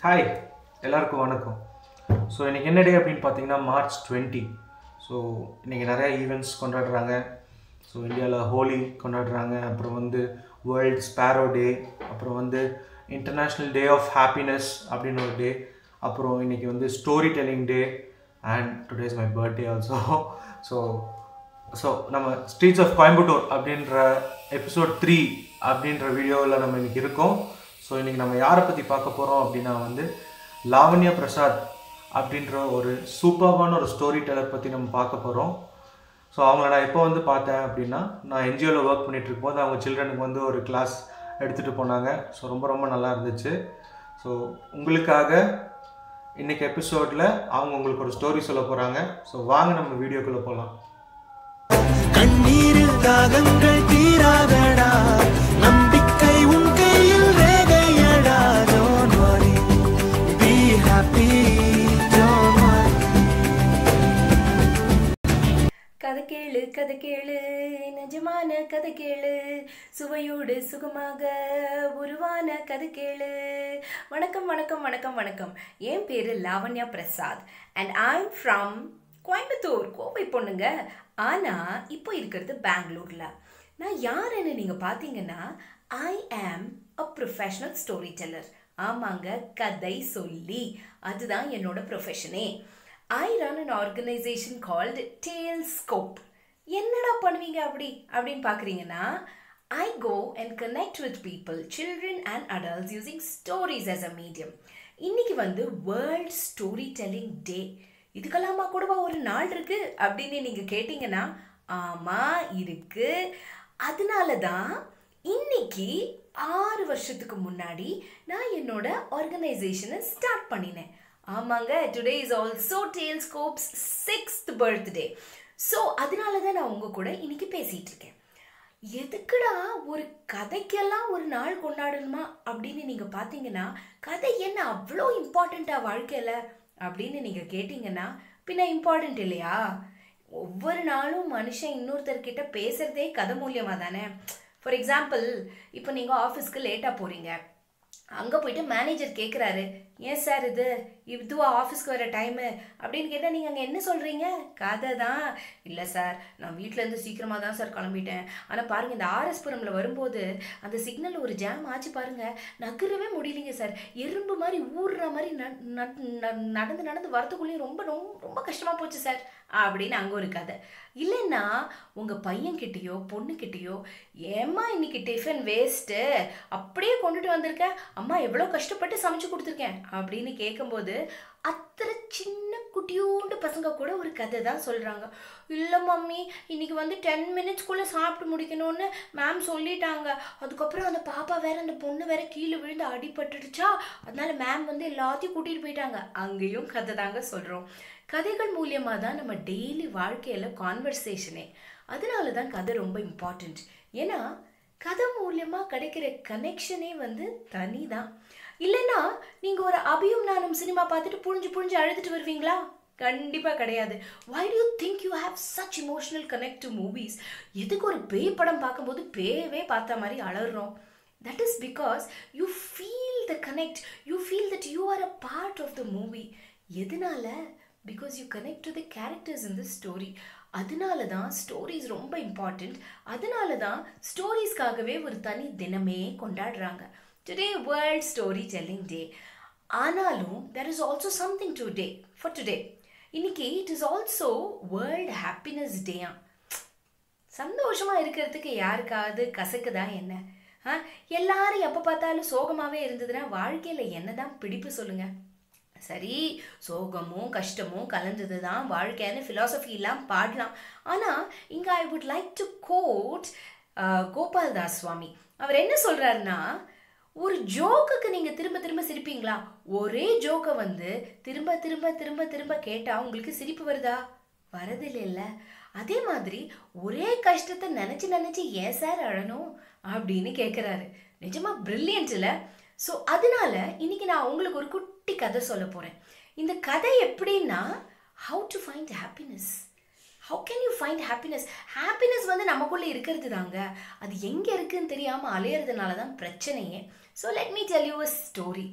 hi எல்லாருக்கும் வணக்கம் so இன்றைக்கி என்ன டே அப்படின்னு பார்த்தீங்கன்னா மார்ச் டுவெண்ட்டி ஸோ இன்றைக்கி நிறையா ஈவெண்ட்ஸ் கொண்டாடுறாங்க ஸோ இந்தியாவில் ஹோலி கொண்டாடுறாங்க அப்புறம் வந்து வேர்ல்ட் ஸ்பேரோ டே அப்புறம் வந்து இன்டர்நேஷ்னல் டே ஆஃப் ஹாப்பினஸ் அப்படின்னு ஒரு டே அப்புறம் இன்றைக்கி வந்து story telling day and today is my birthday also so so நம்ம ஸ்ட்ரீட்ஸ் ஆஃப் கோயம்புத்தூர் அப்படின்ற எபிசோட் த்ரீ அப்படின்ற வீடியோவில் நம்ம இன்றைக்கி இருக்கோம் ஸோ இன்றைக்கி நம்ம யாரை பற்றி பார்க்க போகிறோம் அப்படின்னா வந்து லாவண்யா பிரசாத் அப்படின்ற ஒரு சூப்பர்வான ஒரு ஸ்டோரி டெல்லர் பற்றி நம்ம பார்க்க போகிறோம் ஸோ அவங்கள நான் எப்போ வந்து பார்த்தேன் அப்படின்னா நான் என்ஜிஓவில் ஒர்க் பண்ணிட்டு இருக்கும்போது அவங்க சில்ட்ரனுக்கு வந்து ஒரு கிளாஸ் எடுத்துகிட்டு போனாங்க ஸோ ரொம்ப ரொம்ப நல்லா இருந்துச்சு ஸோ உங்களுக்காக இன்னைக்கு எபிசோடில் அவங்க உங்களுக்கு ஒரு ஸ்டோரி சொல்ல போகிறாங்க ஸோ வாங்க நம்ம வீடியோக்குள்ளே போகலாம் கண்ணீரில் தாகங்கள் தீராதடா நம்பிக்கை உன் கையில் ரேகையடா don't worry be happy don't worry கதை கேளு கதை கேளு நிஜமான கதை கேளு சுவையோடு சுகமாக உருவான கதை கேளு வணக்கம் வணக்கம் வணக்கம் வணக்கம் என் பேரு Lavanya Prasad and I'm from Coimbatore Kovai பொண்ணுங்க ஆனா இப்போ இருக்கிறது பெங்களூர்ல நான் யாருன்னு நீங்க பாத்தீங்கன்னா ஐ ஆம் அ ப்ரொஃபஷனல் ஸ்டோரி டெல்லர் ஆமாங்க கதை சொல்லி அதுதான் என்னோட ப்ரொஃபஷனே I run an organisation called Talescope என்னடா பண்ணுவீங்க அப்படி அப்படின்னு பார்க்குறீங்கன்னா I go and connect with people children and adults using stories as a medium இன்னைக்கு வந்து வேர்ல்ட் ஸ்டோரி டெல்லிங் டே இதுக்கெல்லாமா கூடவா ஒரு நாள் இருக்கு அப்படின்னு நீங்க கேட்டீங்கன்னா ஆமா இருக்கு அதனால தான் இன்னைக்கு ஆறு வருஷத்துக்கு முன்னாடி நான் என்னோட ஆர்கனைசேஷனை ஸ்டார்ட் பண்ணினேன் ஆமாங்க today is also Talescope's sixth birthday so அதனால தான் நான் உங்க கூட இன்னைக்கு பேசிட்டு இருக்கேன் எதுக்குடா ஒரு கதைக்கெல்லாம் ஒரு நாள் கொண்டாடணுமா அப்படின்னு நீங்க பாத்தீங்கன்னா கதை என்ன அவ்வளோ இம்பார்ட்டண்ட்டா வாழ்க்கையில அப்படின்னு நீங்க கேட்டீங்கன்னா பின்ன இம்பார்ட்டன்ட் இல்லையா ஒவ்வொரு நாளும் மனுஷன் இன்னொருத்தர்கிட்ட பேசுறதே கதை மூலியமா தானே ஃபார் எக்ஸாம்பிள் இப்போ நீங்க ஆஃபீஸ்க்கு லேட்டா போறீங்க அங்கே போயிட்டு மேனேஜர் கேட்குறாரு ஏன் சார் இது இதுவா ஆஃபீஸ்க்கு வர டைமு அப்படின்னு கேட்டால் நீங்கள் அங்கே என்ன சொல்கிறீங்க கதை தான் இல்லை சார் நான் வீட்டிலேருந்து சீக்கிரமாக தான் சார் கிளம்பிட்டேன் ஆனால் பாருங்கள் இந்த ஆர்எஸ்புரமில் வரும்போது அந்த சிக்னல் ஒரு ஜாம் ஆச்சு பாருங்கள் நகரவே முடியலைங்க சார் எறும்பு மாதிரி ஊறுற மாதிரி ந- ந- ந- நடந்து நடந்து வரத்துக்குள்ளேயும் ரொம்ப ரொம்ப ரொம்ப கஷ்டமாக போச்சு சார் அப்படின்னு அங்கே ஒரு கதை இல்லைன்னா உங்கள் பையன்கிட்டயோ பொண்ணுக்கிட்டேயோ ஏம்மா இன்னைக்கு டிஃபன் வேஸ்ட்டு அப்படியே கொண்டுட்டு வந்திருக்க அம்மா எவ்வளோ கஷ்டப்பட்டு சமைச்சு கொடுத்துருக்கேன் அப்படின்னு கேட்கும்போது அத்தனை சின்ன குட்டியோண்டு பசங்க கூட ஒரு கதை தான் சொல்கிறாங்க இல்லை மம்மி இன்னைக்கு வந்து டென் மினிட்ஸ்க்குள்ளே சாப்பிட்டு முடிக்கணும்னு மேம் சொல்லிட்டாங்க அதுக்கப்புறம் அந்த பாப்பா வேற அந்த பொண்ணு வேற கீழே விழுந்து அடிபட்டுடுச்சா அதனால மேம் வந்து எல்லாத்தையும் கூட்டிகிட்டு போயிட்டாங்க அங்கேயும் கதை தாங்க சொல்கிறோம் கதைகள் மூலியமாக தான் நம்ம டெய்லி வாழ்க்கையில் கான்வர்சேஷனே அதனால தான் கதை ரொம்ப இம்பார்ட்டண்ட் ஏன்னா கதை மூலியமாக கிடைக்கிற கனெக்ஷனே வந்து தனி தான் இல்லைன்னா நீங்கள் ஒரு அபியும் நானும் சினிமா பார்த்துட்டு புழிஞ்சு புழிஞ்சு அழுதுட்டு வருவீங்களா கண்டிப்பாக கிடையாது why do you think you have such emotional connect to movies எதுக்கு ஒரு பேய் படம் பார்க்கும்போது பேயவே பார்த்த மாதிரி அலறுறோம் that is because you feel the connect you feel that you are a part of the movie எதனால because you connect to the characters in the story அதனால தான் ஸ்டோரிஸ் ரொம்ப இம்பார்ட்டண்ட் அதனால தான் ஸ்டோரிஸ்க்காகவே ஒரு தனி தினமே கொண்டாடுறாங்க today world story telling day ஆனாலும் there is also something today for today இன்னைக்கு it is also world happiness டேயா சந்தோஷமா இருக்கிறதுக்கு யாருக்காவது கசக்குதா என்ன ஆ எல்லாரும் எப்போ பார்த்தாலும் சோகமாவே இருந்ததுன்னா வாழ்க்கையில என்னதான் பிடிப்பு சொல்லுங்க சரி சோகமும் கஷ்டமும் கலந்தது தான் வாழ்க்கைன்னு philosophy எல்லாம் பாடலாம் ஆனால் இங்கே I would like to quote Gopal Das Swami அவர் என்ன சொல்றாருன்னா ஒரு ஜோக்குக்கு நீங்கள் திரும்ப திரும்ப சிரிப்பீங்களா ஒரே ஜோக்கை வந்து திரும்ப திரும்ப திரும்ப திரும்ப கேட்டால் உங்களுக்கு சிரிப்பு வருதா வரதில்லைல்ல அதே மாதிரி ஒரே கஷ்டத்தை நினச்சி நினச்சி ஏன் சார் அழணும் அப்படின்னு கேட்குறாரு நிஜமா பிரில்லியன்ட் இல்லை ஸோ அதனால இன்னைக்கு நான் உங்களுக்கு ஒரு குட்டி கதை சொல்ல போகிறேன் இந்த கதை எப்படின்னா how to find happiness how can you find happiness happiness வந்து நமக்குள்ளே இருக்கிறது தாங்க அது எங்கே இருக்குன்னு தெரியாமல் அலையிறதுனால தான் பிரச்சனையே so let me tell you a story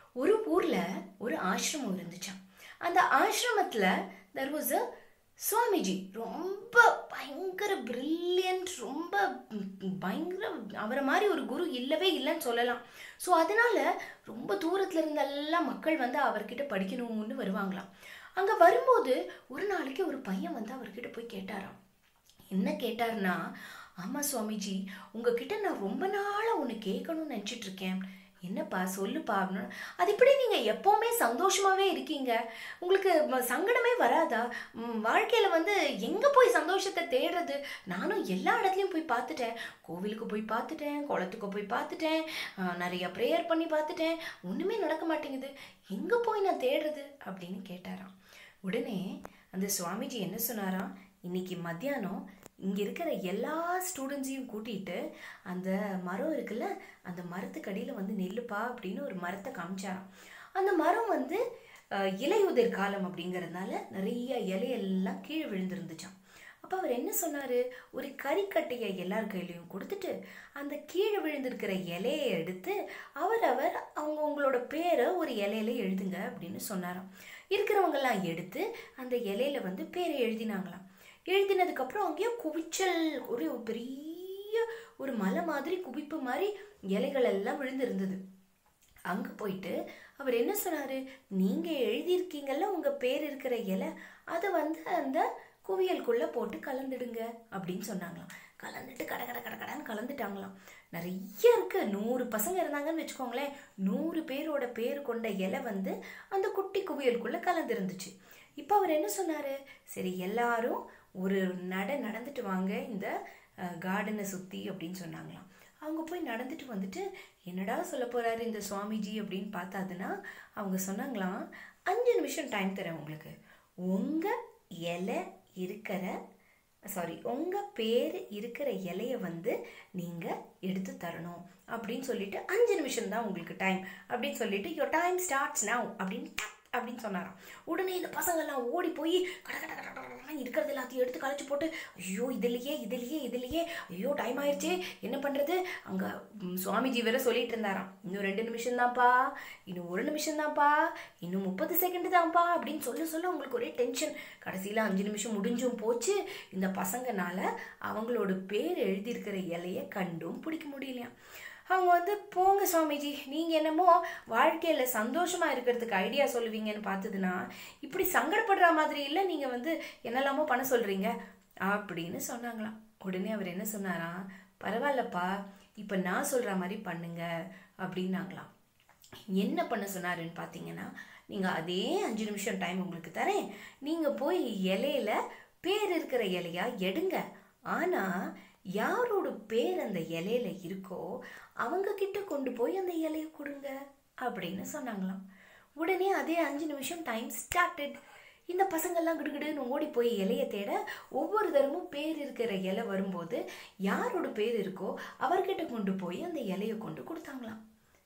ஒரு ஊரில் ஒரு ஆசிரமம் இருந்துச்சாம் அந்த ஆசிரமத்தில் தெர் வாஸ் அ சுவாமிஜி ரொம்ப பயங்கர பிரில்லியன்ட் ரொம்ப ம், பயங்கர அவரை மாதிரி ஒரு குரு இல்லவே இல்லைன்னு சொல்லலாம் ஸோ அதனால ரொம்ப தூரத்துல இருந்தெல்லாம் மக்கள் வந்து அவர்கிட்ட படிக்கணும்னு வருவாங்களாம் அங்கே வரும்போது ஒரு நாளைக்கு ஒரு பையன் வந்து அவர்கிட்ட போய் கேட்டாராம் என்ன கேட்டார்னா ஆமாம் சுவாமிஜி உங்ககிட்ட நான் ரொம்ப நாளாக ஒன்று கேட்கணும்னு நினச்சிட்டு இருக்கேன் என்னப்பா சொல்லுப்பா அப்படின்னு அது இப்படி நீங்கள் எப்போவுமே சந்தோஷமாகவே இருக்கீங்க உங்களுக்கு ம- சங்கடமே வராதா வாழ்க்கையில் வந்து எங்கே போய் சந்தோஷத்தை தேடுறது நானும் எல்லா இடத்துலையும் போய் பார்த்துட்டேன் கோவிலுக்கு போய் பார்த்துட்டேன் குளத்துக்கு போய் பார்த்துட்டேன் ஆஹ், நிறைய ப்ரேயர் பண்ணி பார்த்துட்டேன் ஒன்றுமே நடக்க மாட்டேங்குது எங்கே போய் நான் தேடுறது அப்படின்னு கேட்டாராம் உடனே அந்த சுவாமிஜி என்ன சொன்னாராம் இன்னைக்கு மத்தியானம் இங்கே இருக்கிற எல்லா ஸ்டூடெண்ட்ஸையும் கூட்டிகிட்டு அந்த மரம் இருக்குல்ல அந்த மரத்துக்கடியில் வந்து நெல்லுப்பா அப்படின்னு ஒரு மரத்தை காமிச்சாராம் அந்த மரம் வந்து அஹ், இலையுதிர் காலம் அப்படிங்கிறதுனால நிறைய இலையெல்லாம் கீழே விழுந்திருந்துச்சாம் அப்போ அவர் என்ன சொன்னார் ஒரு கறிக்கட்டையை எல்லார் கையிலையும் கொடுத்துட்டு அந்த கீழே விழுந்திருக்கிற இலையை எடுத்து அவரவர் அவங்கவுங்களோட பேரை ஒரு இலையில எழுதுங்க அப்படின்னு சொன்னாராம் இருக்கிறவங்கெல்லாம் எடுத்து அந்த இலையில வந்து பேரை எழுதினாங்களாம் எழுதினதுக்கப்புறம் அங்கேயோ குவிச்சல் ஒரு பெரிய ஒரு மலை மாதிரி குவிப்பு மாதிரி இலைகள் எல்லாம் விழுந்திருந்தது அங்கே போயிட்டு அவர் என்ன சொன்னார் நீங்கள் எழுதியிருக்கீங்கல்ல உங்கள் பேர் இருக்கிற இலை அதை வந்து அந்த குவியலுக்குள்ளே போட்டு கலந்துடுங்க அப்படின்னு சொன்னாங்களாம் கலந்துட்டு கட கட கட கடன்னு கலந்துட்டாங்களாம் நிறைய இருக்கு நூறு பசங்க இருந்தாங்கன்னு வச்சுக்கோங்களேன் நூறு பேரோட பேர் கொண்ட இலை வந்து அந்த குட்டி குவியலுக்குள்ளே கலந்துருந்துச்சு இப்போ அவர் என்ன சொன்னார் சரி எல்லாரும் ஒரு நட நடந்துட்டு வாங்க இந்த கார்டனை சுற்றி அப்படின்னு சொன்னாங்களாம் அவங்க போய் நடந்துட்டு வந்துட்டு என்னடா சொல்ல போறாரு இந்த சுவாமிஜி அப்படின்னு பார்த்தாதுன்னா அவங்க சொன்னாங்களாம் அஞ்சு நிமிஷம் டைம் தரேன் உங்களுக்கு உங்கள் இலை இருக்கிற சாரி உங்கள் பேர் இருக்கிற இலைய வந்து நீங்கள் எடுத்து தரணும் அப்படின்னு சொல்லிட்டு அஞ்சு நிமிஷம் தான் உங்களுக்கு டைம் அப்படின்னு சொல்லிட்டு யோர் டைம் ஸ்டார்ட்ஸ் now அப்படின்னு டக் அப்படின்னு சொன்னாராம் உடனே இந்த பசங்கள்லாம் ஓடி போய் கட கட கட கட கடன்னு இருக்கிறது எல்லாத்தையும் எடுத்து கழிச்சு போட்டு ஐயோ இதுலையே இதுலையே இதுலையே ஐயோ டைம் ஆயிடுச்சு என்ன பண்ணுறது அங்கே சுவாமிஜி வேற சொல்லிட்டு இருந்தாராம் இன்னும் ரெண்டு நிமிஷம் தான்ப்பா இன்னும் ஒரு நிமிஷம் தான்ப்பா இன்னும் முப்பது செகண்ட் தான்ப்பா அப்படின்னு சொல்ல சொல்ல உங்களுக்கு ஒரே டென்ஷன் கடைசியில் அஞ்சு நிமிஷம் முடிஞ்சும் போச்சு இந்த பசங்கனால அவங்களோட பேர் எழுதியிருக்கிற இலைய கண்டும் பிடிக்க முடியலையாம் அவங்க வந்து போங்க சுவாமிஜி நீங்கள் என்னமோ வாழ்க்கையில் சந்தோஷமாக இருக்கிறதுக்கு ஐடியா சொல்லுவீங்கன்னு பார்த்ததுன்னா இப்படி சங்கடப்படுற மாதிரி இல்லை நீங்கள் வந்து என்னெல்லாமோ பண்ண சொல்கிறீங்க அப்படின்னு சொன்னாங்களாம் உடனே அவர் என்ன சொன்னாராம் பரவாயில்லப்பா இப்போ நான் சொல்கிற மாதிரி பண்ணுங்க அப்படின்னாங்களாம் என்ன பண்ண சொன்னாருன்னு பார்த்தீங்கன்னா நீங்கள் அதே அஞ்சு நிமிஷம் டைம் உங்களுக்கு தரேன் நீங்கள் போய் இலையில பேர் இருக்கிற இலையா எடுங்க ஆனால் யாரோட பேர் அந்த இலையில இருக்கோ அவங்க கிட்ட கொண்டு போய் அந்த இலைய கொடுங்க அப்படின்னு சொன்னாங்களாம் உடனே அதே அஞ்சு நிமிஷம் டைம் ஸ்டார்டட் இந்த பசங்கள்லாம் கிடுகிடுன்னு ஓடி போய் இலைய தேட ஒவ்வொரு தரமும் பேர் இருக்கிற இலை வரும்போது யாரோட பேர் இருக்கோ அவர்கிட்ட கொண்டு போய் அந்த இலைய கொண்டு கொடுத்தாங்களாம்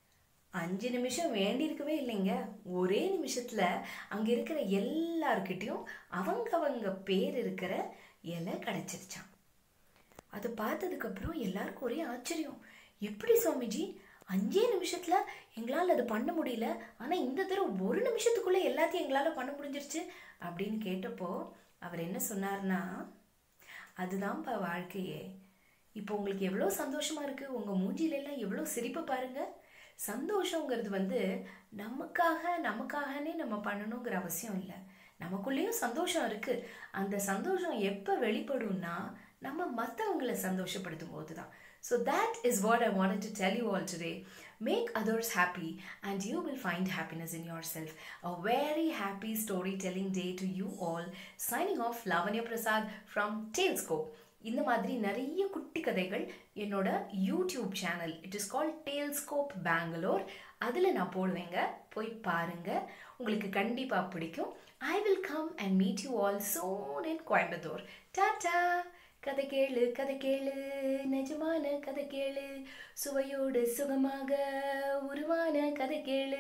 அஞ்சு நிமிஷம் வேண்டியிருக்கவே இல்லைங்க ஒரே நிமிஷத்துல அங்க இருக்கிற எல்லார்கிட்டயும் அவங்க அவங்க பேர் இருக்கிற இலை கிடைச்சிருச்சாம் அதை பார்த்ததுக்கு அப்புறம் எல்லாருக்கும் ஒரே ஆச்சரியம் எப்படி சுவாமிஜி அஞ்சே நிமிஷத்துல எங்களால் அது பண்ண முடியல ஆனா இந்த தடவை ஒரு நிமிஷத்துக்குள்ள எல்லாத்தையும் எங்களால பண்ண முடிஞ்சிருச்சு அப்படின்னு கேட்டப்போ அவர் என்ன சொன்னார்னா அதுதான்ப்பா வாழ்க்கையே இப்போ உங்களுக்கு எவ்வளோ சந்தோஷமா இருக்கு உங்க மூஞ்சில எல்லாம் எவ்வளோ சிரிப்பு பாருங்க சந்தோஷங்கிறது வந்து நமக்காக நமக்காகனே நம்ம பண்ணணுங்கிற அவசியம் இல்லை நமக்குள்ளேயும் சந்தோஷம் இருக்கு அந்த சந்தோஷம் எப்போ வெளிப்படும்னா நம்ம மற்றவங்களை சந்தோஷப்படுத்தும் போது தான் so that is what I wanted to tell you all today make others happy and you will find happiness in yourself a very happy story telling day to you all signing off Lavanya Prasad from Talescope இந்த மாதிரி நிறைய குட்டி கதைகள் என்னோட YouTube channel it is call Talescope Bangalore அதில் நான் போடுவேங்க போய் பாருங்க உங்களுக்கு கண்டிப்பாக பிடிக்கும் I will come and meet you all zone in Coimbatore tata கதை கேளு கதை கேளு நிஜமான கதை கேளு சுவையோடு சுகமாக உருவான கதை கேளு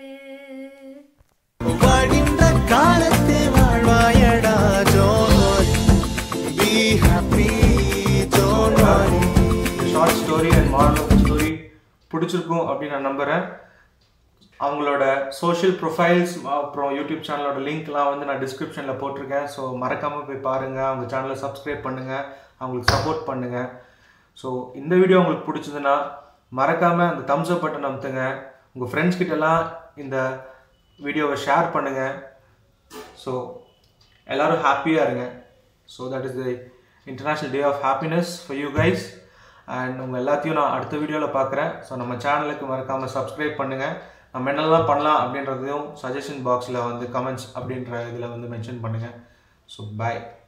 வாழ்கின்ற காலத்தை வாழ்வாயடா ஜோன் பி ஹாப்பி ஜோன் short story and moral of story பிடிச்சிருக்கும் அப்படின்னு நான் நம்புகிறேன் அவங்களோட சோஷியல் ப்ரொஃபைல்ஸ் அப்புறம் யூடியூப் சேனலோட லிங்க்லாம் வந்து நான் டிஸ்கிரிப்ஷனில் போட்டிருக்கேன் ஸோ மறக்காமல் போய் பாருங்கள் அவங்க சேனலை சப்ஸ்கிரைப் பண்ணுங்கள் அவங்களுக்கு சப்போர்ட் பண்ணுங்கள் ஸோ இந்த வீடியோ உங்களுக்கு பிடிச்சதுன்னா மறக்காமல் அந்த தம்ஸ் அப் பட்டன் அமுத்துங்க உங்கள் ஃப்ரெண்ட்ஸ் கிட்டலாம் இந்த வீடியோவை ஷேர் பண்ணுங்கள் ஸோ எல்லோரும் ஹாப்பியாக இருங்க so that is the international day of happiness for you guys and உங்கள் எல்லாத்தையும் நான் அடுத்த வீடியோவில் பார்க்குறேன் ஸோ நம்ம சேனலுக்கு மறக்காமல் சப்ஸ்கிரைப் பண்ணுங்கள் நம்ம என்னெல்லாம் பண்ணலாம் அப்படின்றதையும் சஜஷன் பாக்ஸில் வந்து கமெண்ட்ஸ் அப்படின்ற இதில் வந்து மென்ஷன் பண்ணுங்கள் ஸோ பாய்